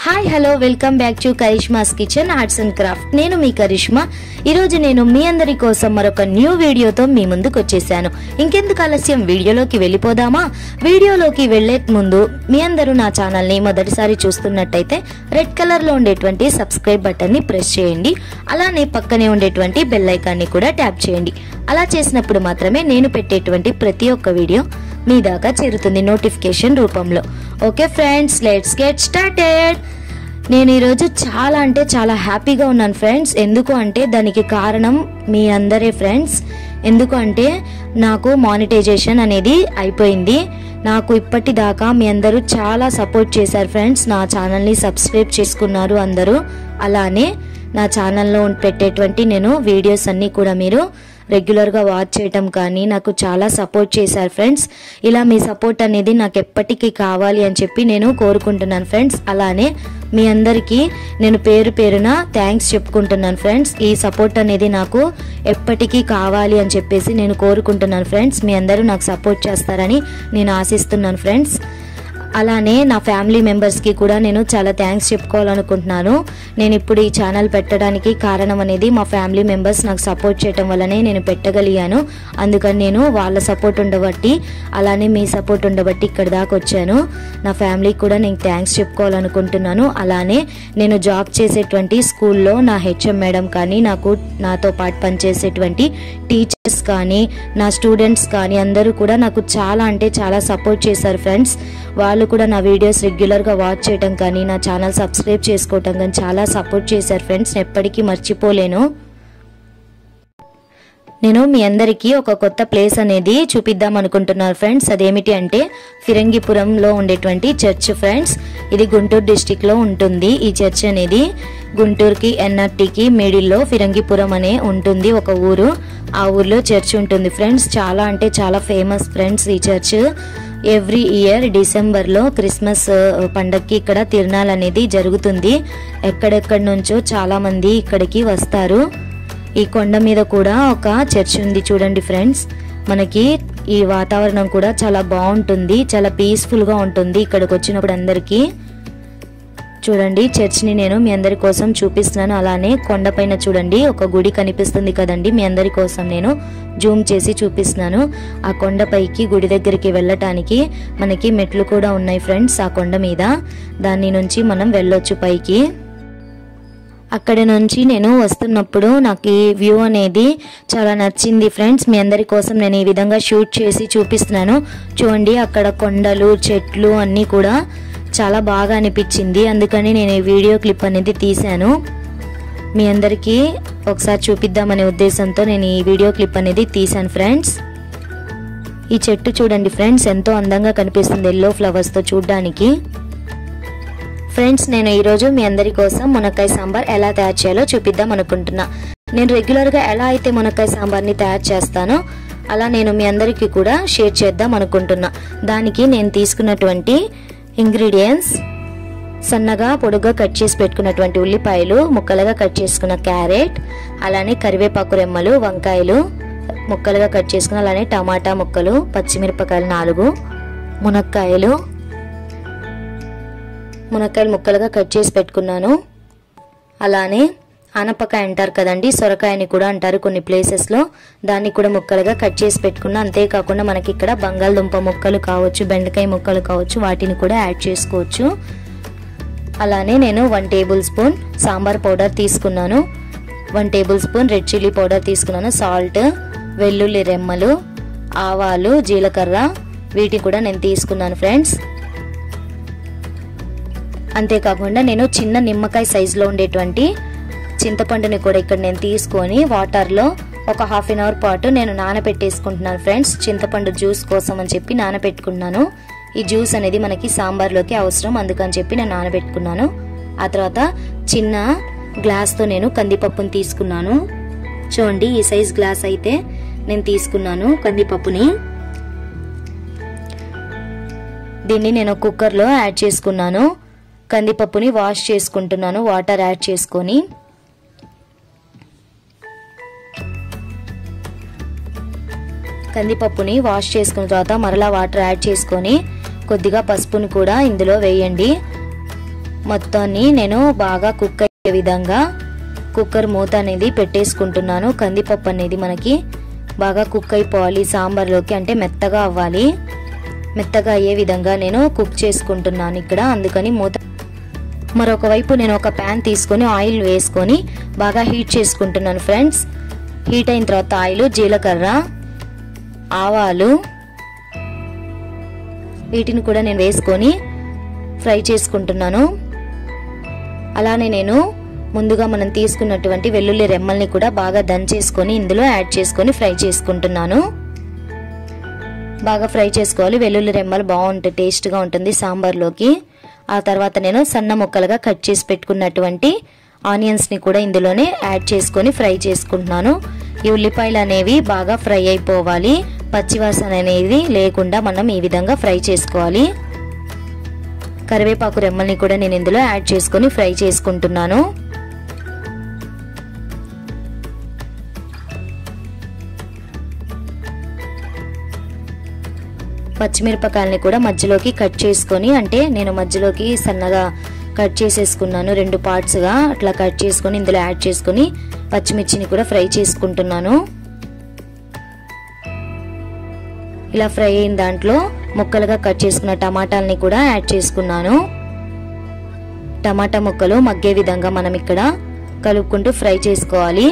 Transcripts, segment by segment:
hi hello welcome back to Karishma's kitchen arts and craft నేను మీ కరిష్మా ఈరోజు నేను మీ అందరి కోసం మరొక న్యూ వీడియోతో మీ ముందుకు వచ్చేసాను ఇంకెందుకు ఆలస్యం వీడియోలోకి వెళ్ళిపోదామా వీడియోలోకి వెళ్లే ముందు మీ అందరూ నా ఛానల్ని మొదటిసారి చూస్తున్నట్టయితే రెడ్ కలర్లో ఉండేటువంటి సబ్స్క్రైబ్ బటన్ని ప్రెస్ చేయండి అలానే పక్కనే ఉండేటువంటి బెల్ ఐకాన్ని కూడా ట్యాప్ చేయండి అలా చేసినప్పుడు మాత్రమే నేను పెట్టేటువంటి ప్రతి ఒక్క వీడియో మీ దాకా చేరుతుంది నోటిఫికేషన్ రూపంలో okay friends let's get started నేను ఈరోజు చాలా అంటే చాలా హ్యాపీగా ఉన్నాను ఫ్రెండ్స్ ఎందుకు అంటే దానికి కారణం మీ అందరే ఫ్రెండ్స్ ఎందుకు అంటే నాకు మానిటైజేషన్ అనేది అయిపోయింది నాకు ఇప్పటిదాకా మీ అందరూ చాలా సపోర్ట్ చేశారు ఫ్రెండ్స్ నా ఛానల్ని సబ్స్క్రైబ్ చేసుకున్నారు అందరూ అలానే నా ఛానల్లో పెట్టేటువంటి నేను వీడియోస్ అన్నీ కూడా మీరు రెగ్యులర్గా వాచ్ చేయటం కానీ నాకు చాలా సపోర్ట్ చేశారు ఫ్రెండ్స్ ఇలా మీ సపోర్ట్ అనేది నాకు ఎప్పటికీ కావాలి అని చెప్పి నేను కోరుకుంటున్నాను ఫ్రెండ్స్ అలానే మీ అందరికీ నేను పేరు పేరున థ్యాంక్స్ చెప్పుకుంటున్నాను ఫ్రెండ్స్ ఈ సపోర్ట్ అనేది నాకు ఎప్పటికీ కావాలి అని చెప్పేసి నేను కోరుకుంటున్నాను ఫ్రెండ్స్ మీ అందరూ నాకు సపోర్ట్ చేస్తారని నేను ఆశిస్తున్నాను ఫ్రెండ్స్ అలానే నా ఫ్యామిలీ మెంబర్స్కి కూడా నేను చాలా థ్యాంక్స్ చెప్పుకోవాలనుకుంటున్నాను నేను ఇప్పుడు ఈ ఛానల్ పెట్టడానికి కారణం అనేది మా ఫ్యామిలీ మెంబర్స్ నాకు సపోర్ట్ చేయటం వల్లనే నేను పెట్టగలిగాను అందుకని నేను వాళ్ళ సపోర్ట్ ఉండబట్టి అలానే మీ సపోర్ట్ ఉండబట్టి ఇక్కడ దాకా వచ్చాను నా ఫ్యామిలీకి కూడా నేను థ్యాంక్స్ చెప్పుకోవాలనుకుంటున్నాను అలానే నేను జాబ్ చేసేటువంటి స్కూల్లో నా హెచ్ఎం మేడం కానీ నాకు నాతో పాటు పనిచేసేటువంటి టీచర్స్ కానీ నా స్టూడెంట్స్ కానీ అందరూ కూడా నాకు చాలా అంటే చాలా సపోర్ట్ చేశారు ఫ్రెండ్స్ వాళ్ళు కూడా నా వీడియోస్ రెగ్యులర్గా వాచ్ చేయడం కానీ నా ఛానల్ సబ్స్క్రైబ్ చేసుకోవటం కానీ చాలా సపోర్ట్ చేశారు ఫ్రెండ్స్ ఎప్పటికీ మర్చిపోలేను నేను మీ అందరికీ ఒక కొత్త ప్లేస్ అనేది చూపిద్దాం అనుకుంటున్నాను ఫ్రెండ్స్ అదేమిటి అంటే ఫిరంగిపురంలో ఉండేటువంటి చర్చ్ ఫ్రెండ్స్ ఇది గుంటూరు డిస్టిక్లో ఉంటుంది ఈ చర్చ్ అనేది గుంటూరుకి ఎన్ఆర్టీకి మిడిల్లో ఫిరంగిపురం అనే ఉంటుంది ఒక ఊరు ఆ ఊర్లో చర్చ్ ఉంటుంది ఫ్రెండ్స్ చాలా అంటే చాలా ఫేమస్ ఫ్రెండ్స్ ఈ చర్చ్ ఎవ్రీ ఇయర్ డిసెంబర్లో క్రిస్మస్ పండగకి ఇక్కడ తిరునాల్ అనేది జరుగుతుంది ఎక్కడెక్కడి నుంచో చాలా మంది ఇక్కడికి వస్తారు ఈ కొండ మీద కూడా ఒక చర్చ్ ఉంది చూడండి ఫ్రెండ్స్ మనకి ఈ వాతావరణం కూడా చాలా బాగుంటుంది చాలా పీస్ఫుల్గా ఉంటుంది ఇక్కడికి వచ్చినప్పుడు అందరికీ చూడండి చర్చ్ని నేను మీ అందరి కోసం చూపిస్తున్నాను అలానే కొండపైన చూడండి ఒక గుడి కనిపిస్తుంది కదండి మీ అందరి కోసం నేను జూమ్ చేసి చూపిస్తున్నాను ఆ కొండపైకి గుడి దగ్గరికి వెళ్ళటానికి మనకి మెట్లు కూడా ఉన్నాయి ఫ్రెండ్స్ ఆ కొండ మీద దాని నుంచి మనం వెళ్ళొచ్చు పైకి అక్కడ నుంచి నేను వస్తున్నప్పుడు నాకు ఈ వ్యూ అనేది చాలా నచ్చింది ఫ్రెండ్స్ మీ అందరి కోసం నేను ఈ విధంగా షూట్ చేసి చూపిస్తున్నాను చూడండి అక్కడ కొండలు చెట్లు అన్నీ కూడా చాలా బాగా అనిపించింది అందుకని నేను ఈ వీడియో క్లిప్ అనేది తీశాను మీ అందరికీ ఒకసారి చూపిద్దామనే ఉద్దేశంతో నేను ఈ వీడియో క్లిప్ అనేది తీశాను ఫ్రెండ్స్ ఈ చెట్టు చూడండి ఫ్రెండ్స్ ఎంతో అందంగా కనిపిస్తుంది ఎల్లో ఫ్లవర్స్తో చూడడానికి ఫ్రెండ్స్ నేను ఈరోజు మీ అందరి కోసం మునక్కాయ సాంబార్ ఎలా తయారు చేయాలో చూపిద్దాం అనుకుంటున్నా నేను రెగ్యులర్గా ఎలా అయితే మునక్కాయ సాంబార్ని తయారు చేస్తానో అలా నేను మీ అందరికీ కూడా షేర్ చేద్దాం అనుకుంటున్నా దానికి నేను తీసుకున్నటువంటి ఇంగ్రీడియంట్స్ సన్నగా పొడుగా కట్ చేసి పెట్టుకున్నటువంటి ఉల్లిపాయలు ముక్కలుగా కట్ చేసుకున్న క్యారెట్ అలానే కరివేపాకు రెమ్మలు వంకాయలు ముక్కలుగా కట్ చేసుకున్న అలానే టమాటా ముక్కలు పచ్చిమిరపకాయలు నాలుగు మునక్కాయలు మునక్కాయలు ముక్కలుగా కట్ చేసి పెట్టుకున్నాను అలానే ఆనపకాయ అంటారు కదండి సొరకాయని కూడా అంటారు కొన్ని ప్లేసెస్లో దాన్ని కూడా ముక్కలుగా కట్ చేసి పెట్టుకున్నా అంతేకాకుండా మనకి ఇక్కడ బంగాళదుంప ముక్కలు కావచ్చు బెండకాయ ముక్కలు కావచ్చు వాటిని కూడా యాడ్ చేసుకోవచ్చు అలానే నేను one tablespoon sambar powder తీసుకున్నాను one tablespoon red chilli powder తీసుకున్నాను సాల్ట్ వెల్లుల్లి రెమ్మలు ఆవాలు జీలకర్ర వీటిని కూడా నేను తీసుకున్నాను ఫ్రెండ్స్ అంతేకాకుండా నేను చిన్న నిమ్మకాయ సైజులో ఉండేటువంటి చింతపండుని కూడా ఇక్కడ నేను తీసుకొని వాటర్లో ఒక హాఫ్ అన్ అవర్ పాటు నేను నానబెట్టేసుకుంటున్నాను ఫ్రెండ్స్ చింతపండు జ్యూస్ కోసం అని చెప్పి నానబెట్టుకున్నాను ఈ జ్యూస్ అనేది మనకి సాంబార్లోకి అవసరం అందుకని చెప్పి నేను నానబెట్టుకున్నాను ఆ తర్వాత చిన్న గ్లాస్తో నేను కందిపప్పుని తీసుకున్నాను చూడండి ఈ సైజ్ గ్లాస్ అయితే నేను తీసుకున్నాను కందిపప్పుని దీన్ని నేను కుక్కర్లో యాడ్ చేసుకున్నాను కందిపప్పుని వాష్ చేసుకుంటున్నాను వాటర్ యాడ్ చేసుకొని కందిపప్పుని వాష్ చేసుకున్న తర్వాత మరలా వాటర్ యాడ్ చేసుకొని కొద్దిగా పసుపుని కూడా ఇందులో వేయండి మొత్తాన్ని నేను బాగా కుక్ అయ్యే విధంగా కుక్కర్ మూత అనేది పెట్టేసుకుంటున్నాను కందిపప్పు అనేది మనకి బాగా కుక్ అయిపోవాలి సాంబార్లోకి అంటే మెత్తగా అవ్వాలి మెత్తగా అయ్యే విధంగా నేను కుక్ చేసుకుంటున్నాను ఇక్కడ అందుకని మూత మరొక వైపు నేను ఒక ప్యాన్ తీసుకొని ఆయిల్ వేసుకొని బాగా హీట్ చేసుకుంటున్నాను ఫ్రెండ్స్ హీట్ అయిన తర్వాత ఆయిల్ జీలకర్ర ఆవాలు వీటిని కూడా నేను వేసుకొని ఫ్రై చేసుకుంటున్నాను అలానే నేను ముందుగా మనం తీసుకున్నటువంటి వెల్లుల్లి రెమ్మల్ని కూడా బాగా దంచేసుకొని ఇందులో యాడ్ చేసుకొని ఫ్రై చేసుకుంటున్నాను బాగా ఫ్రై చేసుకోవాలి వెల్లుల్లి రెమ్మలు బాగుంటుంది టేస్ట్గా ఉంటుంది సాంబార్లోకి ఆ తర్వాత నేను సన్న ముక్కలుగా కట్ చేసి పెట్టుకున్నటువంటి ఆనియన్స్ని కూడా ఇందులోనే యాడ్ చేసుకొని ఫ్రై చేసుకుంటున్నాను ఈ ఉల్లిపాయలు అనేవి బాగా ఫ్రై అయిపోవాలి పచ్చివాసన అనేది లేకుండా మనం ఈ విధంగా ఫ్రై చేసుకోవాలి కరివేపాకు రెమ్మల్ని కూడా నేను ఇందులో యాడ్ చేసుకొని ఫ్రై చేసుకుంటున్నాను పచ్చిమిరపకాయలని కూడా మధ్యలోకి కట్ చేసుకొని అంటే నేను మధ్యలోకి సన్నగా కట్ చేసేసుకున్నాను రెండు పార్ట్స్గా అట్లా కట్ చేసుకొని ఇందులో యాడ్ చేసుకొని పచ్చిమిర్చిని కూడా ఫ్రై చేసుకుంటున్నాను ఇలా ఫ్రై అయిన దాంట్లో ముక్కలుగా కట్ చేసుకున్న టమాటాలని కూడా యాడ్ చేసుకున్నాను టమాటా ముక్కలు మగ్గే విధంగా మనం ఇక్కడ కలుపుకుంటూ ఫ్రై చేసుకోవాలి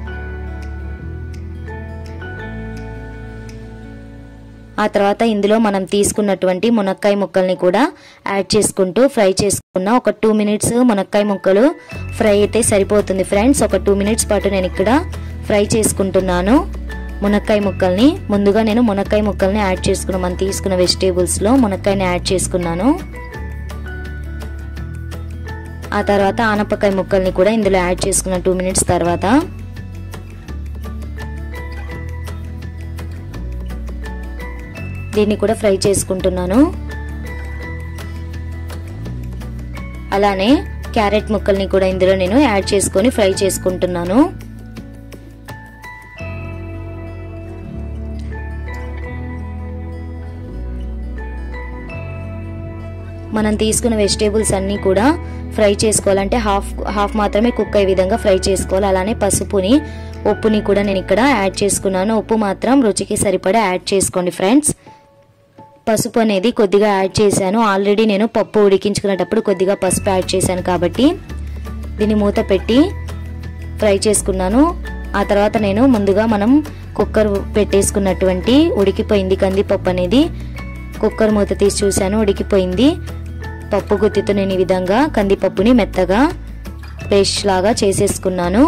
ఆ తర్వాత ఇందులో మనం తీసుకున్నటువంటి మునక్కాయ ముక్కల్ని కూడా యాడ్ చేసుకుంటూ ఫ్రై చేసుకున్న ఒక టూ మినిట్స్ మునక్కాయ ముక్కలు ఫ్రై అయితే సరిపోతుంది ఫ్రెండ్స్ ఒక టూ మినిట్స్ పాటు నేను ఇక్కడ ఫ్రై చేసుకుంటున్నాను మునక్కాయ ముక్కల్ని ముందుగా నేను మునక్కాయ ముక్కల్ని యాడ్ చేసుకున్న మనం తీసుకున్న వెజిటేబుల్స్లో మునక్కాయని యాడ్ చేసుకున్నాను ఆ తర్వాత ఆనపకాయ ముక్కల్ని కూడా ఇందులో యాడ్ చేసుకున్న టూ మినిట్స్ తర్వాత దీన్ని కూడా ఫ్రై చేసుకుంటున్నాను అలానే క్యారెట్ ముక్కల్ని కూడా ఇందులో నేను యాడ్ చేసుకొని ఫ్రై చేసుకుంటున్నాను మనం తీసుకున్న వెజిటేబుల్స్ అన్నీ కూడా ఫ్రై చేసుకోవాలంటే హాఫ్ హాఫ్ మాత్రమే కుక్ అయ్యే విధంగా ఫ్రై చేసుకోవాలి అలానే పసుపుని ఉప్పుని కూడా నేను ఇక్కడ యాడ్ చేసుకున్నాను ఉప్పు మాత్రం రుచికి సరిపడా యాడ్ చేసుకోండి ఫ్రెండ్స్ పసుపు అనేది కొద్దిగా యాడ్ చేశాను ఆల్రెడీ నేను పప్పు ఉడికించుకునేటప్పుడు కొద్దిగా పసుపు యాడ్ చేశాను కాబట్టి దీన్ని మూత పెట్టి ఫ్రై చేసుకున్నాను ఆ తర్వాత నేను ముందుగా మనం కుక్కర్ పెట్టేసుకున్నటువంటి ఉడికిపోయింది కందిపప్పు అనేది కుక్కర్ మూత తీసి చూశాను ఉడికిపోయింది పప్పు గుత్తితో నేను ఈ విధంగా కందిపప్పుని మెత్తగా పేస్ట్ లాగా చేసేసుకున్నాను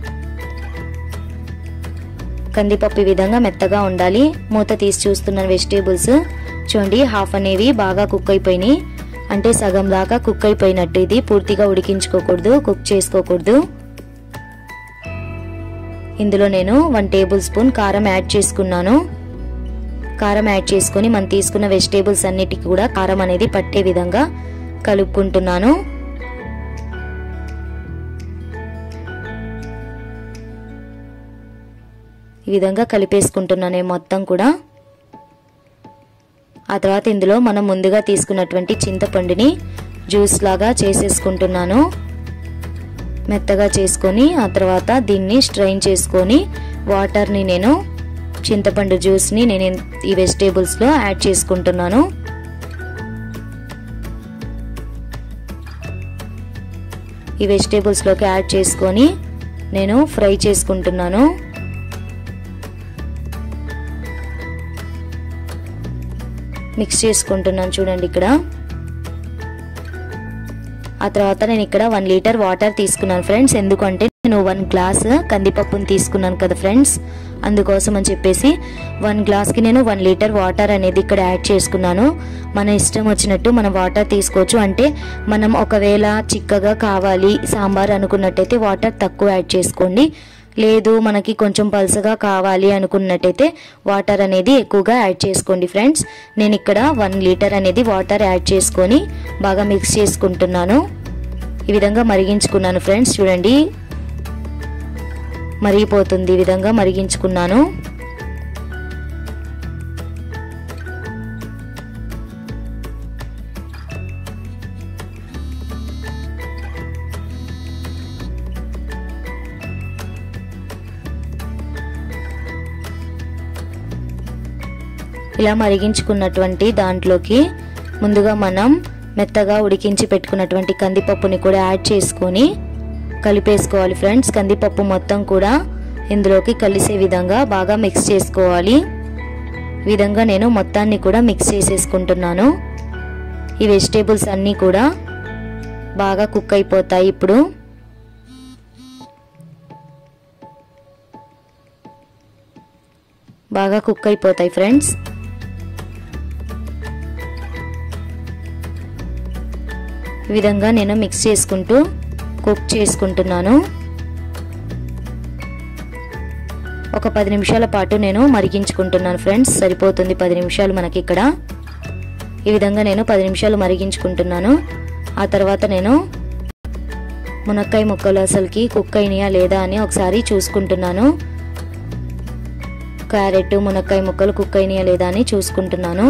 కందిపప్పు ఈ విధంగా మెత్తగా ఉండాలి మూత తీసి చూస్తున్నాను వెజిటేబుల్స్ చూడండి హాఫ్ అనేవి బాగా కుక్ అయిపోయినాయి అంటే సగం దాకా కుక్ అయిపోయినట్టు ఇది పూర్తిగా ఉడికించుకోకూడదు కుక్ చేసుకోకూడదు ఇందులో నేను వన్ టేబుల్ స్పూన్ కారం యాడ్ చేసుకున్నాను కారం యాడ్ చేసుకొని మనం తీసుకున్న వెజిటేబుల్స్ అన్నిటికీ కూడా కారం అనేది పట్టే విధంగా కలుపుకుంటున్నాను ఈ విధంగా కలిపేసుకుంటున్నాను నేను మొత్తం కూడా ఆ తర్వాత ఇందులో మనం ముందుగా తీసుకున్నటువంటి చింతపండుని జ్యూస్ లాగా చేసేసుకుంటున్నాను మెత్తగా చేసుకొని ఆ తర్వాత దీన్ని స్ట్రైన్ చేసుకొని వాటర్ని నేను చింతపండు జ్యూస్ని నేను ఈ వెజిటేబుల్స్లో యాడ్ చేసుకుంటున్నాను ఈ వెజిటేబుల్స్లోకి యాడ్ చేసుకొని నేను ఫ్రై చేసుకుంటున్నాను మిక్స్ చేసుకుంటున్నాను చూడండి ఇక్కడ ఆ తర్వాత నేను ఇక్కడ వన్ లీటర్ వాటర్ తీసుకున్నాను ఫ్రెండ్స్ ఎందుకంటే నేను వన్ గ్లాస్ కందిపప్పుని తీసుకున్నాను కదా ఫ్రెండ్స్ అందుకోసం అని చెప్పేసి వన్ గ్లాస్కి నేను వన్ లీటర్ వాటర్ అనేది ఇక్కడ యాడ్ చేసుకున్నాను మన ఇష్టం వచ్చినట్టు మనం వాటర్ తీసుకోవచ్చు అంటే మనం ఒకవేళ చిక్కగా కావాలి సాంబార్ అనుకున్నట్టయితే వాటర్ తక్కువ యాడ్ చేసుకోండి లేదు మనకి కొంచెం పలుసగా కావాలి అనుకున్నట్టయితే వాటర్ అనేది ఎక్కువగా యాడ్ చేసుకోండి ఫ్రెండ్స్ నేను ఇక్కడ వన్ లీటర్ అనేది వాటర్ యాడ్ చేసుకొని బాగా మిక్స్ చేసుకుంటున్నాను ఈ విధంగా మరిగించుకున్నాను ఫ్రెండ్స్ చూడండి మరిగిపోతుంది ఈ విధంగా మరిగించుకున్నాను ఇలా మరిగించుకున్నటువంటి దాంట్లోకి ముందుగా మనం మెత్తగా ఉడికించి పెట్టుకున్నటువంటి కందిపప్పుని కూడా యాడ్ చేసుకొని కలిపేసుకోవాలి ఫ్రెండ్స్ కందిపప్పు మొత్తం కూడా ఇందులోకి కలిసే విధంగా బాగా మిక్స్ చేసుకోవాలి ఈ విధంగా నేను మొత్తాన్ని కూడా మిక్స్ చేసేసుకుంటున్నాను ఈ వెజిటేబుల్స్ అన్నీ కూడా బాగా కుక్ అయిపోతాయి ఇప్పుడు బాగా కుక్ అయిపోతాయి ఫ్రెండ్స్ ఈ విధంగా నేను మిక్స్ చేసుకుంటూ కుక్ చేసుకుంటున్నాను ఒక పది నిమిషాల పాటు నేను మరిగించుకుంటున్నాను ఫ్రెండ్స్ సరిపోతుంది పది నిమిషాలు మనకి ఇక్కడ ఈ విధంగా నేను పది నిమిషాలు మరిగించుకుంటున్నాను ఆ తర్వాత నేను మునక్కాయ ముక్కలు అసలుకి కుక్ అయినాయా లేదా అని ఒకసారి చూసుకుంటున్నాను క్యారెట్ మునక్కాయ ముక్కలు కుక్ అయినాయా లేదా అని చూసుకుంటున్నాను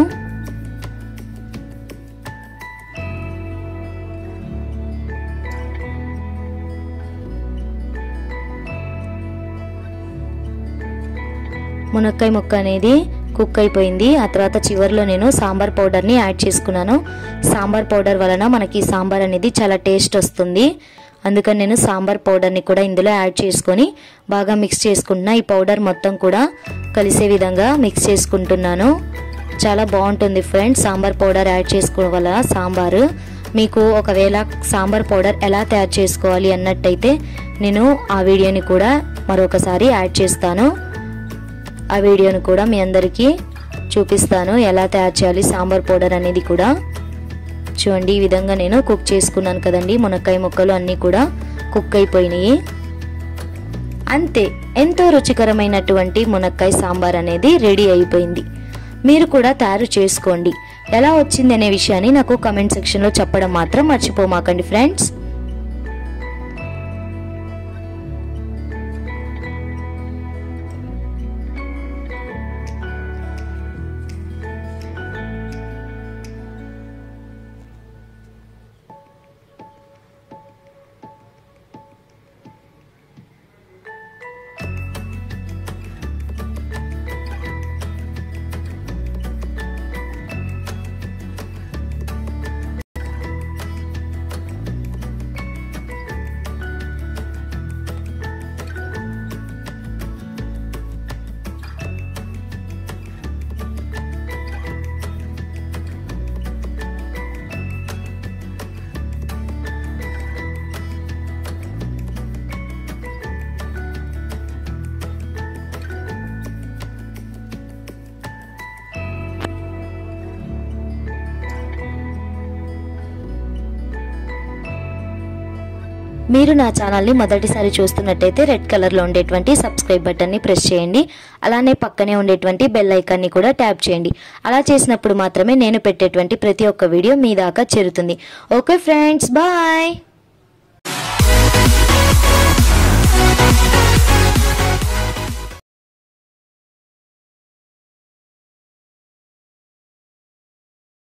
మునక్కాయ ముక్క అనేది కుక్ అయిపోయింది ఆ తర్వాత చివరిలో నేను సాంబార్ పౌడర్ని యాడ్ చేసుకున్నాను సాంబార్ పౌడర్ వలన మనకి సాంబార్ అనేది చాలా టేస్ట్ వస్తుంది అందుకని నేను సాంబార్ పౌడర్ని కూడా ఇందులో యాడ్ చేసుకొని బాగా మిక్స్ చేసుకుంటున్నా ఈ పౌడర్ మొత్తం కూడా కలిసే విధంగా మిక్స్ చేసుకుంటున్నాను చాలా బాగుంటుంది ఫ్రెండ్స్ సాంబార్ పౌడర్ యాడ్ చేసుకోవడం వల్ల సాంబారు మీకు ఒకవేళ సాంబార్ పౌడర్ ఎలా తయారు చేసుకోవాలి అన్నట్టయితే నేను ఆ వీడియోని కూడా మరొకసారి యాడ్ చేస్తాను ఆ వీడియోని కూడా మీ అందరికీ చూపిస్తాను ఎలా తయారు చేయాలి సాంబార్ పౌడర్ అనేది కూడా చూడండి ఈ విధంగా నేను కుక్ చేసుకున్నాను కదండి మునక్కాయ ముక్కలు అన్నీ కూడా కుక్ అయిపోయినాయి అంతే ఎంతో రుచికరమైనటువంటి మునక్కాయ సాంబార్ అనేది రెడీ అయిపోయింది మీరు కూడా తయారు చేసుకోండి ఎలా వచ్చింది అనే విషయాన్ని నాకు కమెంట్ సెక్షన్లో చెప్పడం మాత్రం మర్చిపోమాకండి ఫ్రెండ్స్ మీరు నా ఛానల్ని మొదటిసారి చూస్తున్నట్టయితే రెడ్ కలర్లో ఉండేటువంటి సబ్స్క్రైబ్ బటన్ని ప్రెస్ చేయండి అలానే పక్కనే ఉండేటువంటి బెల్ ఐకాన్ని కూడా ట్యాప్ చేయండి అలా చేసినప్పుడు మాత్రమే నేను పెట్టేటువంటి ప్రతి ఒక్క వీడియో మీ దాకా చేరుతుంది ఓకే ఫ్రెండ్స్ బాయ్